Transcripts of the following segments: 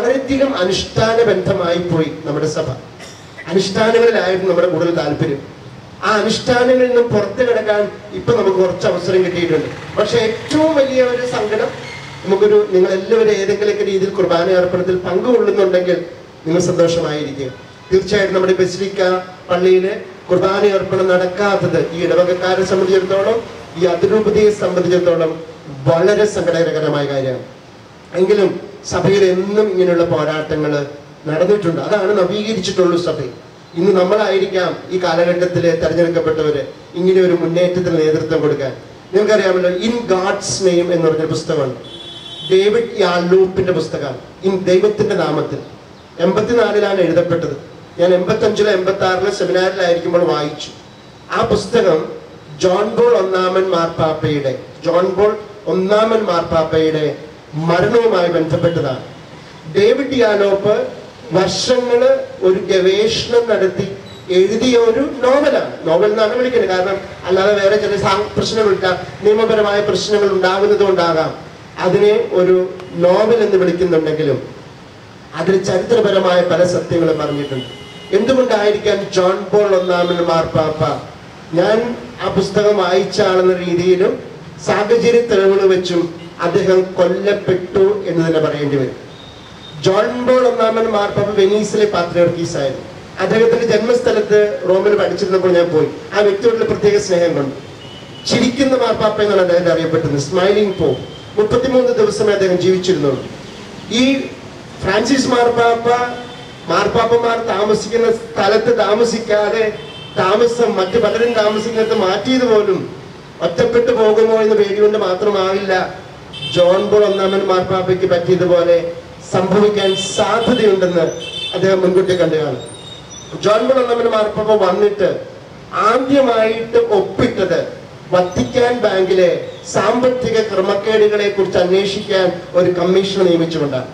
വളരെയധികം അനുഷ്ഠാന ബന്ധമായി പോയി നമ്മുടെ സഭ അനുഷ്ഠാനങ്ങളിലായിരുന്നു നമ്മുടെ കൂടുതൽ താല്പര്യം ആ അനുഷ്ഠാനങ്ങളിൽ നിന്നും പുറത്തു കിടക്കാൻ ഇപ്പൊ നമുക്ക് കുറച്ച് അവസരം കിട്ടിയിട്ടുണ്ട് പക്ഷെ ഏറ്റവും വലിയ ഒരു സങ്കടം നമുക്കൊരു നിങ്ങൾ എല്ലാവരും ഏതെങ്കിലുമൊക്കെ രീതിയിൽ കുർബാന അർപ്പണത്തിൽ പങ്കുകൊള്ളുന്നുണ്ടെങ്കിൽ നിങ്ങൾ സന്തോഷമായിരിക്കും തീർച്ചയായിട്ടും നമ്മുടെ ബസിലിക്ക പള്ളിയില് കുർബാന അർപ്പണം നടക്കാത്തത് ഈ ഇടവകക്കാരെ സംബന്ധിച്ചിടത്തോളം ഈ അതിരൂപതയെ സംബന്ധിച്ചിടത്തോളം വളരെ സങ്കടകരമായ കാര്യമാണ് എങ്കിലും സഭയിൽ എന്നും ഇങ്ങനെയുള്ള പോരാട്ടങ്ങൾ നടന്നിട്ടുണ്ട് അതാണ് നവീകരിച്ചിട്ടുള്ളൂ സഭ ഇന്ന് നമ്മളായിരിക്കാം ഈ കാലഘട്ടത്തിൽ തെരഞ്ഞെടുക്കപ്പെട്ടവര് ഇങ്ങനെ ഒരു മുന്നേറ്റത്തിന് നേതൃത്വം കൊടുക്കാൻ നിങ്ങൾക്കറിയാമല്ലോ ഇൻ ഗാഡ്സ് നെയിം എന്ന് പറഞ്ഞ പുസ്തകമാണ് ഡേവിഡ് യാലൂപ്പിന്റെ പുസ്തകമാണ് ഇൻ ദൈവത്തിന്റെ നാമത്തിൽ എൺപത്തിനാലിലാണ് എഴുതപ്പെട്ടത് ഞാൻ എൺപത്തഞ്ചിലോ എൺപത്തി ആറിലോ സെമിനാറിലായിരിക്കുമ്പോൾ വായിച്ചു ആ പുസ്തകം ജോൺ ബോൾ ഒന്നാമൻ മാർപ്പാപ്പയുടെ ജോൺ ബോൾ ഒന്നാമൻ മാർപ്പാപ്പയുടെ മരണവുമായി ബന്ധപ്പെട്ടതാണ് ഡേവിഡ് യാലോപ്പ് വർഷങ്ങള് ഒരു ഗവേഷണം നടത്തി എഴുതിയ ഒരു നോവലാണ് നോവൽ എന്നാണ് വിളിക്കുന്നത് കാരണം അല്ലാതെ വേറെ ചില സാ- പ്രശ്നങ്ങളില്ല നിയമപരമായ പ്രശ്നങ്ങൾ ഉണ്ടാകുന്നത് കൊണ്ടാകാം അതിനെ ഒരു നോവൽ എന്ന് വിളിക്കുന്നുണ്ടെങ്കിലും അതിൽ ചരിത്രപരമായ പല സത്യങ്ങളും പറഞ്ഞിട്ടുണ്ട് എന്തുകൊണ്ടായിരിക്കാം ജോൺ പോൾ ഒന്നാമൻ മാർപ്പാപ്പ ഞാൻ ആ പുസ്തകം വായിച്ച ആളെന്ന രീതിയിലും സാഹചര്യ തെളിവുകൾ വെച്ചും അദ്ദേഹം കൊല്ലപ്പെട്ടു എന്ന് തന്നെ പറയേണ്ടി വരും ജോൺ ബോൾ ഒന്നാമൻ മാർപ്പാപ്പ വെനീസിലെ പാത്രിയർക്കീസ് ആയിരുന്നു അദ്ദേഹത്തിന്റെ ജന്മസ്ഥലത്ത് റോമിൽ പഠിച്ചിരുന്നപ്പോൾ ഞാൻ പോയി ആ വ്യക്തിയോടുള്ള പ്രത്യേക സ്നേഹം കൊണ്ട് ചിരിക്കുന്ന മാർപ്പാപ്പ എന്നാണ് അദ്ദേഹത്തെ അറിയപ്പെടുന്നത് സ്മൈലിംഗ് പോ മുപ്പത്തിമൂന്ന് ദിവസമേ അദ്ദേഹം ജീവിച്ചിരുന്നുള്ളൂ ഈ ഫ്രാൻസിസ് മാർപ്പാപ്പ മാർപ്പാപ്പമാർ താമസിക്കുന്ന സ്ഥലത്ത് താമസിക്കാതെ താമസം മറ്റു പലരും താമസിക്കുന്നത് മാറ്റിയത് പോലും ഒറ്റപ്പെട്ടു പോകുമോ എന്ന് പേടികൊണ്ട് മാത്രമാവില്ല ജോൺ ബോൾ ഒന്നാമൻ മാർപ്പാപ്പയ്ക്ക് പറ്റിയതുപോലെ സംഭവിക്കാൻ സാധ്യതയുണ്ടെന്ന് അദ്ദേഹം മുൻകൂട്ടി കണ്ടുകാണ് ജോൺ ബോൾ ഒന്നാമൻ മാർപ്പാപ്പ വന്നിട്ട് ആദ്യമായിട്ട് ഒപ്പിട്ടത് വത്തിക്കാൻ ബാങ്കിലെ സാമ്പത്തിക ക്രമക്കേടുകളെ കുറിച്ച് അന്വേഷിക്കാൻ ഒരു കമ്മീഷൻ നിയമിച്ചുകൊണ്ടാണ്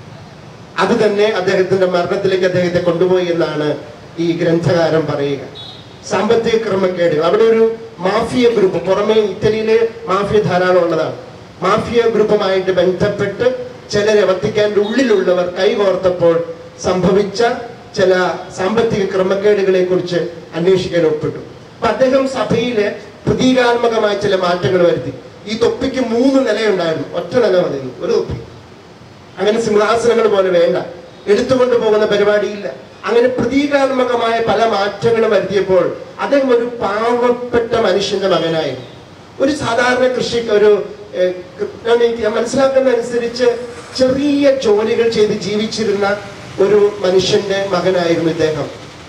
അത് തന്നെ അദ്ദേഹത്തിന്റെ മരണത്തിലേക്ക് അദ്ദേഹത്തെ കൊണ്ടുപോയി എന്നാണ് ഈ ഗ്രന്ഥകാരൻ പറയുക സാമ്പത്തിക ക്രമക്കേടുകൾ അവിടെ ഒരു മാഫിയ ഗ്രൂപ്പ് പുറമെ ഇറ്റലിയിലെ മാഫിയ ധാരാളം ഉള്ളതാണ് മാഫിയ ഗ്രൂപ്പുമായിട്ട് ബന്ധപ്പെട്ട് ചിലരെ വത്തിക്കാൻ്റെ ഉള്ളിലുള്ളവർ കൈകോർത്തപ്പോൾ സംഭവിച്ച ചില സാമ്പത്തിക ക്രമക്കേടുകളെ കുറിച്ച് അന്വേഷിക്കാൻ ഒപ്പിട്ടു അപ്പൊ അദ്ദേഹം സഭയില് പ്രതീകാത്മകമായ ചില മാറ്റങ്ങൾ വരുത്തി ഈ തൊപ്പിക്ക് മൂന്ന് നിലയുണ്ടായിരുന്നു ഒറ്റ നില മതി ഒരു തൊപ്പി അങ്ങനെ സിംഹാസനങ്ങൾ പോലെ വേണ്ട എടുത്തുകൊണ്ട് പോകുന്ന പരിപാടിയില്ല അങ്ങനെ പ്രതീകാത്മകമായ പല മാറ്റങ്ങളും വരുത്തിയപ്പോൾ അദ്ദേഹം ഒരു പാവപ്പെട്ട മനുഷ്യന്റെ മകനായിരുന്നു ഒരു സാധാരണ കൃഷിക്ക് ഒരു ഏഹ്, ഞാൻ എനിക്ക് ഞാൻ മനസ്സിലാക്കുന്ന അനുസരിച്ച് ചെറിയ ജോലികൾ ചെയ്ത് ജീവിച്ചിരുന്ന ഒരു മനുഷ്യന്റെ മകനായിരുന്നു ഇദ്ദേഹം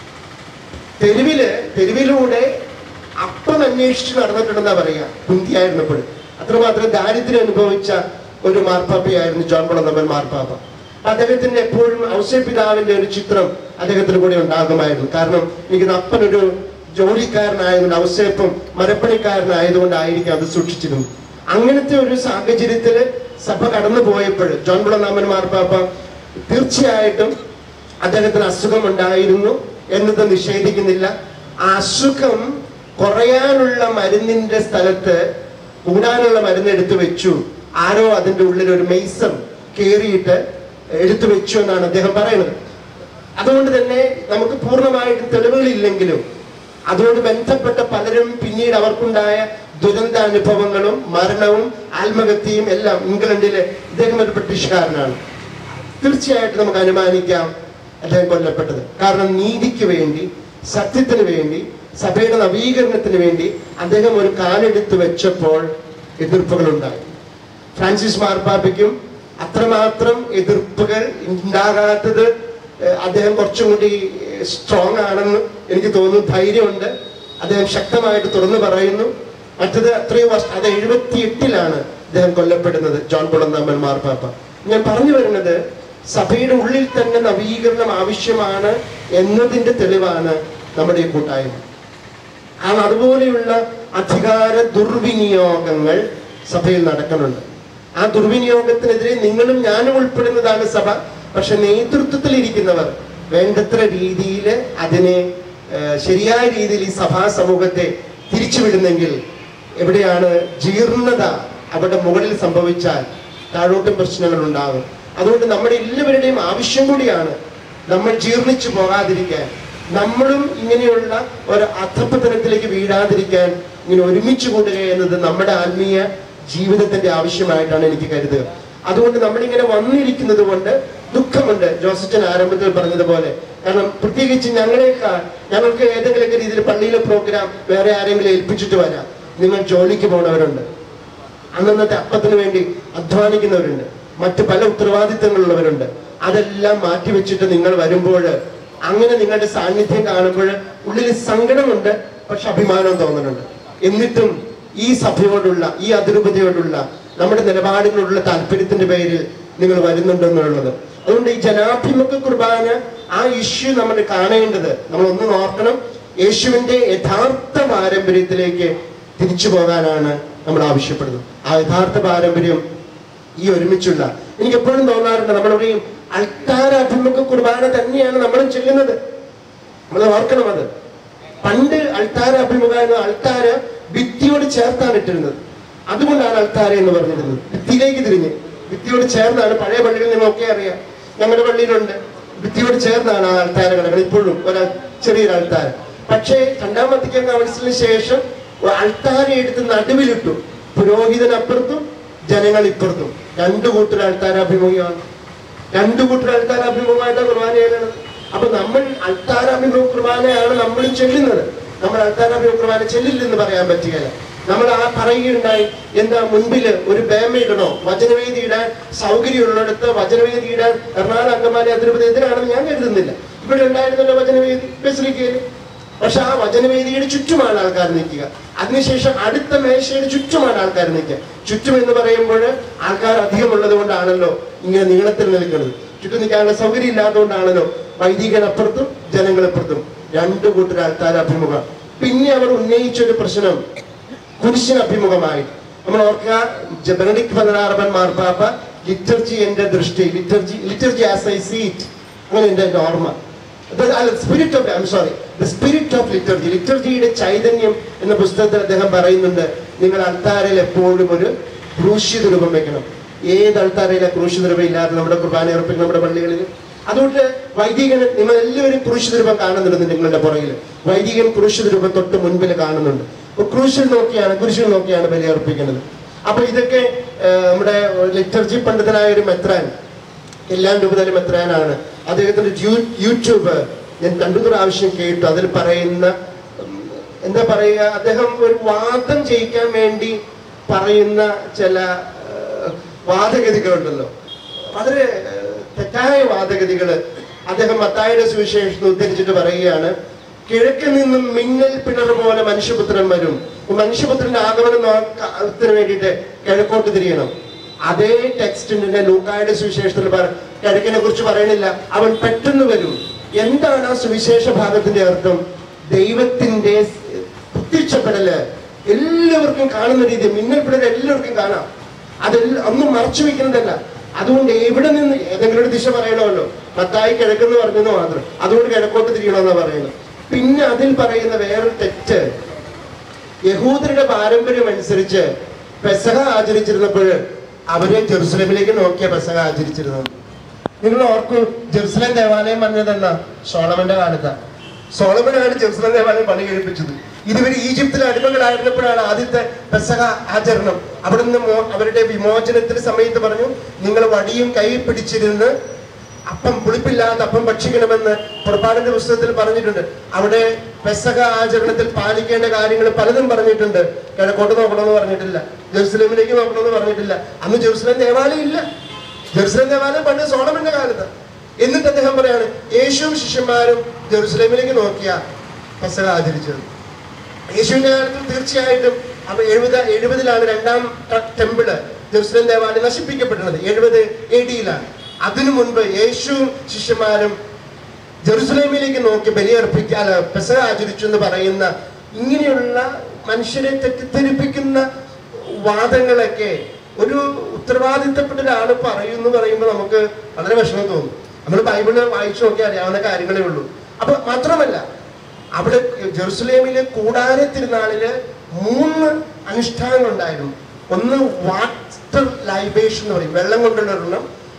തെരുവില് തെരുവിലൂടെ അപ്പം അന്വേഷിച്ച് നടന്നിട്ടുണ്ടെന്നാ പറയാ കുന്തിയായിരുന്നപ്പോൾ അത്രമാത്രം ദാരിദ്ര്യം അനുഭവിച്ച ഒരു മാർപ്പാപ്പയായിരുന്നു ജോൺ പൊളന്നമ്മൻ മാർപ്പാപ്പ അദ്ദേഹത്തിന്റെ എപ്പോഴും ഔസേപിതാവിന്റെ ഒരു ചിത്രം അദ്ദേഹത്തിന് കൂടെ ഉണ്ടാകുമായിരുന്നു കാരണം എനിക്ക് അപ്പനൊരു ജോലിക്കാരനായതുകൊണ്ട് ഔസേപ്പം മരപ്പണിക്കാരനായതുകൊണ്ടായിരിക്കും അത് സൂക്ഷിച്ചിരുന്നു അങ്ങനത്തെ ഒരു സാഹചര്യത്തില് സഭ കടന്നു പോയപ്പോൾ ജോൺ പൊളന്നാമൻ മാർപ്പാപ്പ തീർച്ചയായിട്ടും അദ്ദേഹത്തിന് അസുഖം ഉണ്ടായിരുന്നു എന്നത് നിഷേധിക്കുന്നില്ല ആ അസുഖം കുറയാനുള്ള മരുന്നിന്റെ സ്ഥലത്ത് കൂടാനുള്ള മരുന്ന് എടുത്തു വെച്ചു ആരോ അതിന്റെ ഉള്ളിൽ ഒരു മെയ്സം കയറിയിട്ട് എടുത്തു വെച്ചു എന്നാണ് അദ്ദേഹം പറയുന്നത് അതുകൊണ്ട് തന്നെ നമുക്ക് പൂർണ്ണമായിട്ടും തെളിവുകളില്ലെങ്കിലും അതുകൊണ്ട് ബന്ധപ്പെട്ട പലരും പിന്നീട് അവർക്കുണ്ടായ ദുരന്ത അനുഭവങ്ങളും മരണവും ആത്മഹത്യയും എല്ലാം ഇംഗ്ലണ്ടിലെ ഇദ്ദേഹം ഒരു ബ്രിട്ടീഷുകാരനാണ് തീർച്ചയായിട്ടും നമുക്ക് അനുമാനിക്കാം അദ്ദേഹം കൊല്ലപ്പെട്ടത് കാരണം നീതിക്ക് വേണ്ടി സത്യത്തിന് വേണ്ടി സഭയുടെ നവീകരണത്തിന് വേണ്ടി അദ്ദേഹം ഒരു കാലെടുത്ത് വെച്ചപ്പോൾ എതിർപ്പുകൾ ഉണ്ടായി ഫ്രാൻസിസ് മാർപ്പാപ്പയ്ക്കും അത്രമാത്രം എതിർപ്പുകൾ ഉണ്ടാകാത്തത് ഏഹ്, അദ്ദേഹം കുറച്ചും കൂടി സ്ട്രോങ് ആണെന്ന് എനിക്ക് തോന്നുന്നു ധൈര്യമുണ്ട് അദ്ദേഹം ശക്തമായിട്ട് തുറന്നു പറയുന്നു മറ്റത് അത്രയും വർഷം അത് എഴുപത്തി എട്ടിലാണ് അദ്ദേഹം കൊല്ലപ്പെടുന്നത് ജോൺ പുളന്നാമൻ മാർപ്പാപ്പ ഞാൻ പറഞ്ഞു വരുന്നത് സഭയുടെ ഉള്ളിൽ തന്നെ നവീകരണം ആവശ്യമാണ് എന്നതിന്റെ തെളിവാണ് നമ്മുടെ ഈ കൂട്ടായ്മ കാരണം അതുപോലെയുള്ള അധികാര ദുർവിനിയോഗങ്ങൾ സഭയിൽ നടക്കുന്നുണ്ട് ആ ദുർവിനിയോഗത്തിനെതിരെ നിങ്ങളും ഞാനും ഉൾപ്പെടുന്നതാണ് സഭ പക്ഷെ നേതൃത്വത്തിൽ ഇരിക്കുന്നവർ വേണ്ടത്ര രീതിയിൽ അതിനെ ഏഹ്, ശരിയായ രീതിയിൽ ഈ സഭാ സമൂഹത്തെ തിരിച്ചുവിടുന്നെങ്കിൽ എവിടെയാണ് ജീർണത അവിടെ മുകളിൽ സംഭവിച്ചാൽ താഴോട്ടും പ്രശ്നങ്ങൾ ഉണ്ടാകും അതുകൊണ്ട് നമ്മുടെ എല്ലാവരുടെയും ആവശ്യം കൂടിയാണ് നമ്മൾ ജീർണിച്ചു പോകാതിരിക്കാൻ നമ്മളും ഇങ്ങനെയുള്ള ഒരു അധപ്പതനത്തിലേക്ക് വീഴാതിരിക്കാൻ ഇങ്ങനെ ഒരുമിച്ച് കൂടുക എന്നത് നമ്മുടെ ആത്മീയ ജീവിതത്തിന്റെ ആവശ്യമായിട്ടാണ് എനിക്ക് കരുതുക അതുകൊണ്ട് നമ്മളിങ്ങനെ വന്നിരിക്കുന്നത് കൊണ്ട് ദുഃഖമുണ്ട് ജോസഫൻ ആരംഭത്തിൽ പറഞ്ഞതുപോലെ കാരണം പ്രത്യേകിച്ച് ഞങ്ങളെക്കാൾ ഞങ്ങൾക്ക് ഏതെങ്കിലുമൊക്കെ രീതിയിൽ പള്ളിയിലെ പ്രോഗ്രാം വേറെ ആരെങ്കിലും ഏൽപ്പിച്ചിട്ട് വരാം നിങ്ങൾ ജോലിക്ക് പോണവരുണ്ട് അന്നന്നത്തെ അപ്പത്തിന് വേണ്ടി അധ്വാനിക്കുന്നവരുണ്ട് മറ്റ് പല ഉത്തരവാദിത്തങ്ങളുള്ളവരുണ്ട് അതെല്ലാം മാറ്റിവെച്ചിട്ട് നിങ്ങൾ വരുമ്പോൾ അങ്ങനെ നിങ്ങളുടെ സാന്നിധ്യം കാണുമ്പോൾ ഉള്ളിൽ സങ്കടമുണ്ട് പക്ഷെ അഭിമാനം തോന്നുന്നുണ്ട് എന്നിട്ടും ഈ സഭയോടുള്ള ഈ അതിരൂപതയോടുള്ള നമ്മുടെ നിലപാടുകളുള്ള താല്പര്യത്തിന്റെ പേരിൽ നിങ്ങൾ വരുന്നുണ്ടെന്നുള്ളത് അതുകൊണ്ട് ഈ ജനാഭിമുഖ കുർബാന ആ ഇഷ്യൂ നമ്മൾ കാണേണ്ടത് നമ്മൾ ഒന്ന് നോക്കണം യേശുവിന്റെ യഥാർത്ഥ പാരമ്പര്യത്തിലേക്ക് തിരിച്ചു പോകാനാണ് നമ്മൾ ആവശ്യപ്പെടുന്നത് ആ യഥാർത്ഥ പാരമ്പര്യം ഈ ഒരുമിച്ചുള്ള എനിക്ക് എപ്പോഴും തോന്നാറുണ്ട് നമ്മളുടെയും അൾത്താരാഭിമുഖ കുർബാന തന്നെയാണ് നമ്മളും ചെല്ലുന്നത് നമ്മൾ ഓർക്കണം അത് പണ്ട് അൾത്താര അഭിമുഖ എന്ന അൾത്താര ഭിത്തിയോട് ചേർത്താണ് ഇട്ടിരുന്നത് അതുകൊണ്ടാണ് അൾത്താര എന്ന് പറഞ്ഞിരുന്നത് ഭിത്തിയിലേക്ക് തിരിഞ്ഞ് ഭിത്തിയോട് ചേർന്നാണ് പഴയ പള്ളികളിൽ നിന്നൊക്കെ അറിയാം ഞങ്ങളുടെ പള്ളിയിലുണ്ട് ഭിത്തിയോട് ചേർന്നാണ് ആ അൾത്താര കിടക്കുന്നത് ഇപ്പോഴും ഒരു ചെറിയൊരു അൾത്താര പക്ഷേ രണ്ടാം വത്തിക്കാൻ കൗൺസിലിന് ശേഷം ഒരു അൾത്താര എടുത്ത് നടുവിലിട്ടു പുരോഹിതനപ്പുറത്തും ജനങ്ങൾ ഇപ്പുറത്തും രണ്ടു കൂട്ടർ അൾത്താര അഭിമുഖമാണ് രണ്ടു കൂട്ടർ അൾത്താര അഭിമുഖമായിട്ടാണ് കുർബാന ചെയ്യുന്നത് അപ്പൊ നമ്മൾ അൾത്താര അഭിമുഖ കുർബാനയാണ് നമ്മൾ ചെല്ലുന്നത് നമ്മൾ അൾത്താര അഭിമുഖ കുർബാന ചെല്ലില്ലെന്ന് പറയാൻ പറ്റുകയില്ല നമ്മൾ ആ പറയുകയുണ്ടായി എന്താ മുൻപില് ഒരു ബേമ ഇടണോ വചനവേദി ഇടാൻ സൗകര്യമുള്ളിടത്ത് വചനവേദി ഇടാൻ എറണാകുളം അങ്കമാലി അതിരൂപത എതിരാണെന്ന് ഞാൻ കരുതുന്നില്ല ഇവിടെ ഉണ്ടായിരുന്നല്ലോ വചനവേദി ബസിലിക്കയില് പക്ഷെ ആ വചനവേദിയുടെ ചുറ്റുമാണ് ആൾക്കാർ നിൽക്കുക അതിനുശേഷം അടുത്ത മേശയുടെ ചുറ്റുമാണ് ആൾക്കാർ നിൽക്കുക ചുറ്റും എന്ന് പറയുമ്പോൾ ആൾക്കാർ അധികമുള്ളത് കൊണ്ടാണല്ലോ ഇങ്ങനെ നീളത്തിൽ നിൽക്കുന്നത് ചുറ്റും നിൽക്കാനുള്ള സൗകര്യം ഇല്ലാത്തതുകൊണ്ടാണല്ലോ വൈദികനപ്പുറത്തും ജനങ്ങളപ്പുറത്തും രണ്ടു കൂട്ടർ ആൾക്കാർ അഭിമുഖം പിന്നെ അവർ ഉന്നയിച്ചൊരു പ്രശ്നം കുരിശിന് അഭിമുഖമായി നമ്മൾ ഓർക്കുക ജ- ബെനഡിക്ട് പതിനാറപ്പൻ മാർപ്പാപ്പ ലിറ്റർജി എന്റെ ദൃഷ്ടി liturgy liturgy as I see it അങ്ങനെ എന്റെ എൻ്റെ ഓർമ്മ spirit of I sorry the spirit of liturgy ലിറ്റർജിയുടെ ചൈതന്യം എന്ന പുസ്തകത്തിൽ അദ്ദേഹം പറയുന്നുണ്ട് നിങ്ങൾ അൾത്താരയിൽ എപ്പോഴും ഒരു ക്രൂശിത രൂപം വെക്കണം ഏത് അൾത്താരയിലെ ക്രൂശിത രൂപം ഇല്ലാതെ നമ്മുടെ കുർബാന അർപ്പിക്കുന്ന നമ്മുടെ പള്ളികളിൽ അതുകൊണ്ട് വൈദികൻ നിങ്ങൾ എല്ലാവരും ക്രൂശിത രൂപം കാണുന്നുണ്ട് നിങ്ങളുടെ പുറകിൽ വൈദികൻ ക്രൂശിത രൂപം തൊട്ട് മുൻപിൽ കാണുന്നുണ്ട് അപ്പൊ ക്രൂശിൽ നോക്കിയാണ് കുരിശിൽ നോക്കിയാണ് ബലി അർപ്പിക്കുന്നത് അപ്പൊ ഇതൊക്കെ ആ, നമ്മുടെ ലിറ്റർജി പണ്ഡിതനായ ഒരു മെത്രാൻ എല്ലാം രൂപതയിലും എത്രാനാണ് അദ്ദേഹത്തിന്റെ യൂ- യൂട്യൂബ് ഞാൻ രണ്ടു പ്രാവശ്യം കേട്ടു അതിൽ പറയുന്ന ഉം, എന്താ പറയുക അദ്ദേഹം ഒരു വാദം ചെയ്യിക്കാൻ വേണ്ടി പറയുന്ന ചില ഏഹ്, വാദഗതികളുണ്ടല്ലോ വളരെ ഏഹ്, തെറ്റായ വാദഗതികള് അദ്ദേഹം മത്തായുടെ സുവിശേഷം ഉദ്ധരിച്ചിട്ട് പറയുകയാണ് കിഴക്കിൽ നിന്നും മിന്നൽ പിണർ പോലെ മനുഷ്യപുത്രൻ വരും മനുഷ്യപുത്രന്റെ ആഗമനം നോക്കത്തിന് വേണ്ടിയിട്ട് കിഴക്കോട്ട് തിരിയണം അതേ ടെക്സ്റ്റിന്റെ ലൂക്കായുടെ സുവിശേഷത്തിൽ പറ കിഴക്കിനെ കുറിച്ച് പറയണില്ല അവൻ പെട്ടെന്ന് വരും എന്താണ് ആ സുവിശേഷ ഭാഗത്തിന്റെ അർത്ഥം ദൈവത്തിന്റെ പ്രത്യക്ഷപ്പെടല് എല്ലാവർക്കും കാണുന്ന രീതി മിന്നൽപ്പെടൽ എല്ലാവർക്കും കാണാം അതെല്ലാം ഒന്നും മറച്ചു വെക്കുന്നതല്ല അതുകൊണ്ട് എവിടെ നിന്ന് ഏതെങ്കിലും ഒരു ദിശ പറയണമല്ലോ മത്തായി കിഴക്കെന്ന് പറഞ്ഞെന്ന് മാത്രം അതുകൊണ്ട് കിഴക്കോട്ട് തിരിയണമെന്നാ പറയുന്നത് പിന്നെ അതിൽ പറയുന്ന വേറൊരു തെറ്റ് യഹൂദരുടെ പാരമ്പര്യം അനുസരിച്ച് പെസഹ ആചരിച്ചിരുന്നപ്പോൾ അവര് ജെറുസലേമിലേക്ക് നോക്കിയ പെസഹ ആചരിച്ചിരുന്നത് നിങ്ങൾ ഓർക്കൂ ജെറുസലേം ദേവാലയം പറഞ്ഞതെന്നാ സോളമന്റെ കാലത്താണ് സോളമനാണ് ജെറുസലേം ദേവാലയം പണി കഴിപ്പിച്ചത് ഇതുവരെ ഈജിപ്തിൽ അടിമകളായിരുന്നപ്പോഴാണ് ആദ്യത്തെ പെസഹ ആചരണം അവിടുന്ന് മോ- അവരുടെ വിമോചനത്തിന് സമയത്ത് പറഞ്ഞു നിങ്ങൾ വടിയും കൈ പിടിച്ചിരുന്ന് അപ്പം പുളിപ്പില്ലാത്ത അപ്പം ഭക്ഷിക്കണമെന്ന് പുറപ്പാടിന്റെ പുസ്തകത്തിൽ പറഞ്ഞിട്ടുണ്ട് അവിടെ പെസക ആചരണത്തിൽ പാലിക്കേണ്ട കാര്യങ്ങൾ പലതും പറഞ്ഞിട്ടുണ്ട് കിഴക്കോട്ട് നോക്കണമെന്ന് പറഞ്ഞിട്ടില്ല ജെറുസലേമിലേക്ക് നോക്കണമെന്ന് പറഞ്ഞിട്ടില്ല അന്ന് ജെറുസലേം ദേവാലയം ഇല്ല ജെറുസലേം ദേവാലയം പണ്ട് സോളമന്റെ കാലത്ത് എന്നിട്ട് അദ്ദേഹം പറയാണ് യേശുവും ശിഷ്യന്മാരും ജെറുസലേമിലേക്ക് നോക്കിയ പെസക ആചരിച്ചത് യേശുവിന്റെ കാലത്ത് തീർച്ചയായിട്ടും അപ്പൊ എഴുപത് എഴുപതിലാണ് രണ്ടാം ടെ- ടെമ്പിള് ജെറുസലേം ദേവാലയം നശിപ്പിക്കപ്പെടുന്നത് എഴുപത് എ ഡിയിലാണ് അതിനു മുൻപ് യേശുവും ശിഷ്യന്മാരും ജെറുസലേമിലേക്ക് നോക്കി ബലിയർപ്പിക്കുക അല്ല പെസഹ ആചരിച്ചു എന്ന് പറയുന്ന ഇങ്ങനെയുള്ള മനുഷ്യരെ തെറ്റിദ്ധരിപ്പിക്കുന്ന വാദങ്ങളൊക്കെ ഒരു ഉത്തരവാദിത്തപ്പെട്ട ഒരാൾ പറയുന്നു പറയുമ്പോൾ നമുക്ക് വളരെ വിഷമം തോന്നും നമ്മൾ ബൈബിള് വായിച്ചു നോക്കി അറിയാവുന്ന കാര്യങ്ങളേ ഉള്ളൂ അപ്പൊ മാത്രമല്ല അവിടെ ജെറുസലേമിലെ കൂടാര തിരുനാളില് മൂന്ന് അനുഷ്ഠാനങ്ങൾ ഉണ്ടായിരുന്നു ഒന്ന് വാട്ടർ ലൈബേഷൻ എന്ന് പറയും വെള്ളം കൊണ്ടുള്ള ഒരെണ്ണം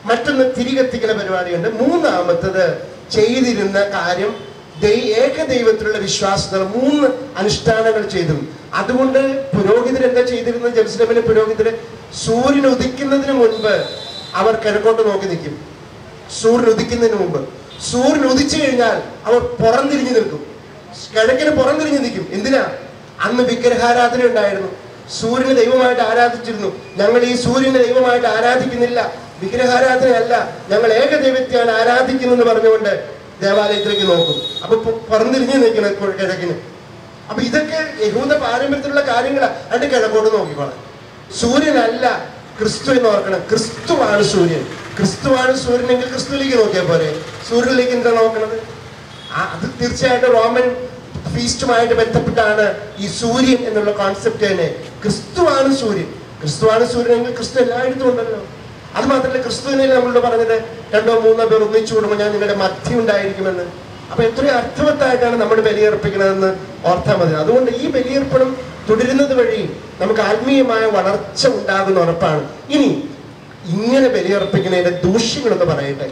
മറ്റൊന്ന് തിരികെത്തിക്കുന്ന പരിപാടിയുണ്ട് മൂന്നാമത്തത് ചെയ്തിരുന്ന കാര്യം ദൈ- ഏകദൈവത്തിലുള്ള വിശ്വാസത്തിൽ മൂന്ന് അനുഷ്ഠാനങ്ങൾ ചെയ്തു അതുകൊണ്ട് പുരോഹിതർ എന്താ ചെയ്തിരുന്നത് ജെറുസലേമിലെ പുരോഹിതര് സൂര്യൻ ഉദിക്കുന്നതിന് മുൻപ് അവർ കിഴക്കോട്ട് നോക്കി നിൽക്കും സൂര്യൻ ഉദിക്കുന്നതിന് മുമ്പ് സൂര്യൻ ഉദിച്ചു കഴിഞ്ഞാൽ അവർ പുറംതിരിഞ്ഞു നിൽക്കും കിഴക്കിന് പുറംതിരിഞ്ഞു നിൽക്കും എന്തിനാ അന്ന് വിഗ്രഹാരാധന ഉണ്ടായിരുന്നു സൂര്യനെ ദൈവമായിട്ട് ആരാധിച്ചിരുന്നു ഞങ്ങൾ ഈ സൂര്യനെ ദൈവമായിട്ട് ആരാധിക്കുന്നില്ല വിഗ്രഹാരാധനയല്ല ഞങ്ങൾ ഏകദൈവത്തെയാണ് ആരാധിക്കുന്നതെന്ന് പറഞ്ഞുകൊണ്ട് ദേവാലയത്തിലേക്ക് നോക്കും അപ്പൊ പു- പുറംതിരിഞ്ഞു നിൽക്കുന്ന കിഴക്കിന് അപ്പൊ ഇതൊക്കെ യഹൂദ പാരമ്പര്യത്തിലുള്ള കാര്യങ്ങളാണ് അതിന്റെ കിഴക്കോട്ട് നോക്കിക്കോളാം സൂര്യനല്ല ക്രിസ്തു എന്ന് ഓർക്കണം ക്രിസ്തുവാണ് സൂര്യൻ ക്രിസ്തുവാണ് സൂര്യനെങ്കിൽ ക്രിസ്തുവിലേക്ക് നോക്കിയാൽ പോരെ സൂര്യനിലേക്ക് എന്താ നോക്കണത് ആ, അത് തീർച്ചയായിട്ടും റോമൻ ഫീസ്റ്റുമായിട്ട് ബന്ധപ്പെട്ടാണ് ഈ സൂര്യൻ എന്നുള്ള കോൺസെപ്റ്റ് തന്നെ ക്രിസ്തുവാണ് സൂര്യൻ ക്രിസ്തുവാണ് സൂര്യൻ എങ്കിൽ ക്രിസ്തു എല്ലായിടത്തും ഉണ്ടല്ലോ അത് മാത്രമല്ല ക്രിസ്തുവിനെ നമ്മളോട് പറഞ്ഞത് രണ്ടോ മൂന്നോ പേർ ഒന്നിച്ചു കൂടുമ്പോൾ ഞാൻ നിങ്ങളുടെ മധ്യ ഉണ്ടായിരിക്കുമെന്ന് അപ്പൊ എത്രയും അർത്ഥവത്തായിട്ടാണ് നമ്മൾ ബലിയർപ്പിക്കണതെന്ന് ഓർത്താൽ മതി അതുകൊണ്ട് ഈ ബലിയർപ്പണം തുടരുന്നത് വഴി നമുക്ക് ആത്മീയമായ വളർച്ച ഉണ്ടാകുന്ന ഉറപ്പാണ് ഇനി ഇങ്ങനെ ബലിയർപ്പിക്കുന്നതിന്റെ ദൂഷ്യങ്ങളൊന്ന് പറയട്ടെ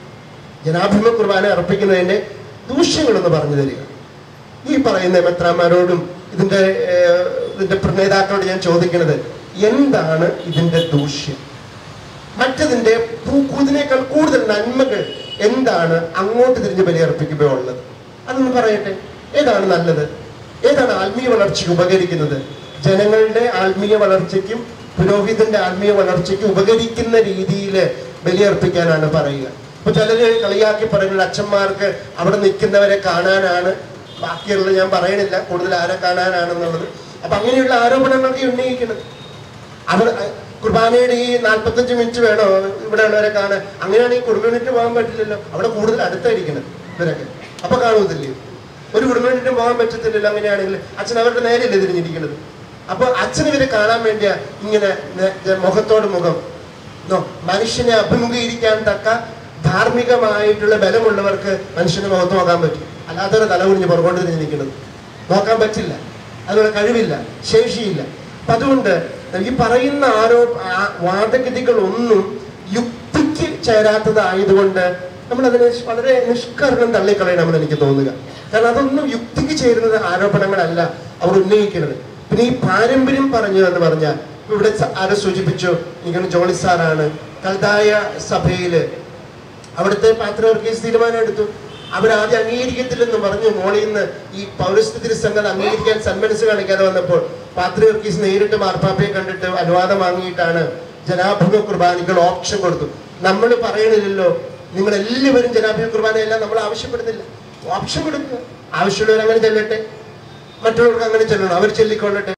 ജനാഭിമ കുർബാന അർപ്പിക്കുന്നതിന്റെ ദൂഷ്യങ്ങളൊന്ന് പറഞ്ഞു തരിക ഈ പറയുന്ന മെത്രാന്മാരോടും ഇതിന്റെ ഏർ, ഇതിന്റെ നേതാക്കളോട് ഞാൻ ചോദിക്കുന്നത് എന്താണ് ഇതിന്റെ ദൂഷ്യം മറ്റതിന്റെ പൂക്കൂതിനേക്കാൾ കൂടുതൽ നന്മകൾ എന്താണ് അങ്ങോട്ട് തിരിഞ്ഞ് ബലിയർപ്പിക്കുമ്പോൾ ഉള്ളത് അതൊന്ന് പറയട്ടെ ഏതാണ് നല്ലത് ഏതാണ് ആത്മീയ വളർച്ചയ്ക്ക് ഉപകരിക്കുന്നത് ജനങ്ങളുടെ ആത്മീയ വളർച്ചയ്ക്കും പുരോഹിതന്റെ ആത്മീയ വളർച്ചയ്ക്കും ഉപകരിക്കുന്ന രീതിയിൽ ബലിയർപ്പിക്കാനാണ് പറയുക ഇപ്പൊ ചിലര് കളിയാക്കി പറയുന്നത് അച്ഛന്മാർക്ക് അവിടെ നിൽക്കുന്നവരെ കാണാനാണ് ബാക്കിയുള്ളത് ഞാൻ പറയണില്ല കൂടുതൽ ആരെ കാണാനാണെന്നുള്ളത് അപ്പൊ അങ്ങനെയുള്ള ആരോപണങ്ങളൊക്കെ ഉന്നയിക്കുന്നത് അവർ കുർബാനയുടെ ഈ നാൽപ്പത്തഞ്ച് മിനിറ്റ് വേണോ ഇവിടെ ഉള്ളവരെ കാണാൻ അങ്ങനെയാണെങ്കിൽ കുടുംബ യൂണിറ്റ് പോകാൻ പറ്റില്ലല്ലോ അവിടെ കൂടുതൽ അടുത്തായിരിക്കണം ഇവരൊക്കെ അപ്പൊ കാണുന്നില്ലേ ഒരു കുടുംബ യൂണിറ്റും പോകാൻ പറ്റത്തില്ലല്ലോ അങ്ങനെയാണെങ്കിൽ അച്ഛൻ അവരുടെ നേരെയല്ലേ തിരിഞ്ഞിരിക്കുന്നത് അപ്പൊ അച്ഛൻ ഇവരെ കാണാൻ വേണ്ടിയാ ഇങ്ങനെ നേ- മുഖത്തോട് മുഖം നോ, മനുഷ്യനെ അഭിമുഖീകരിക്കാൻ തക്ക ധാർമ്മികമായിട്ടുള്ള ബലമുള്ളവർക്ക് മനുഷ്യന്റെ മുഖത്ത് നോക്കാൻ പറ്റും അല്ലാത്തവരെ തല കുഞ്ഞ് പുറകോട്ട് തിരിഞ്ഞ് നിൽക്കുന്നത് നോക്കാൻ പറ്റില്ല അതിനുള്ള കഴിവില്ല ശേഷിയില്ല അപ്പൊ അതുകൊണ്ട് ഈ പറയുന്ന ആരോ ആ- വാദഗതികളൊന്നും യുക്തിക്ക് ചേരാത്തതായതുകൊണ്ട് നമ്മൾ അതിനെ വളരെ നിഷ്കരണം തള്ളിക്കളയണമെന്ന് എനിക്ക് തോന്നുക കാരണം അതൊന്നും യുക്തിക്ക് ചേരുന്നത് ആരോപണങ്ങളല്ല അവർ ഉന്നയിക്കുന്നത് പിന്നെ ഈ പാരമ്പര്യം പറഞ്ഞു എന്ന് പറഞ്ഞാൽ ഇപ്പൊ ഇവിടെ സ- ആരോ സൂചിപ്പിച്ചു എനിക്കൊന്ന് ജോണി സാറാണ് കൽതായ സഭയില് അവിടുത്തെ പാത്രവർഗീസ് തീരുമാനം എടുത്തു അവരാദ്യം അംഗീകരിക്കത്തില്ലെന്ന് പറഞ്ഞു മോളിൽ നിന്ന് ഈ പൗരസ്ത്യ സംഘം അംഗീകരിക്കാൻ സന്മനസ് കാണിക്കാതെ വന്നപ്പോൾ പാത്രവർഗീസ് നേരിട്ട് മാർപ്പാപ്പയെ കണ്ടിട്ട് അനുവാദം വാങ്ങിയിട്ടാണ് ജനാഭിമുഖ കുർബാനികൾ ഓപ്ഷൻ കൊടുത്തു നമ്മൾ പറയണില്ലല്ലോ നിങ്ങൾ എല്ലാവരും ജനാഭിമുഖ കുർബാനയെല്ലാം നമ്മൾ ആവശ്യപ്പെടുന്നില്ല ഓപ്ഷൻ കൊടുക്കുക ആവശ്യമുള്ളവർ അങ്ങനെ ചെല്ലട്ടെ മറ്റുള്ളവർക്ക് അങ്ങനെ ചെല്ലണം അവർ ചൊല്ലിക്കൊള്ളട്ടെ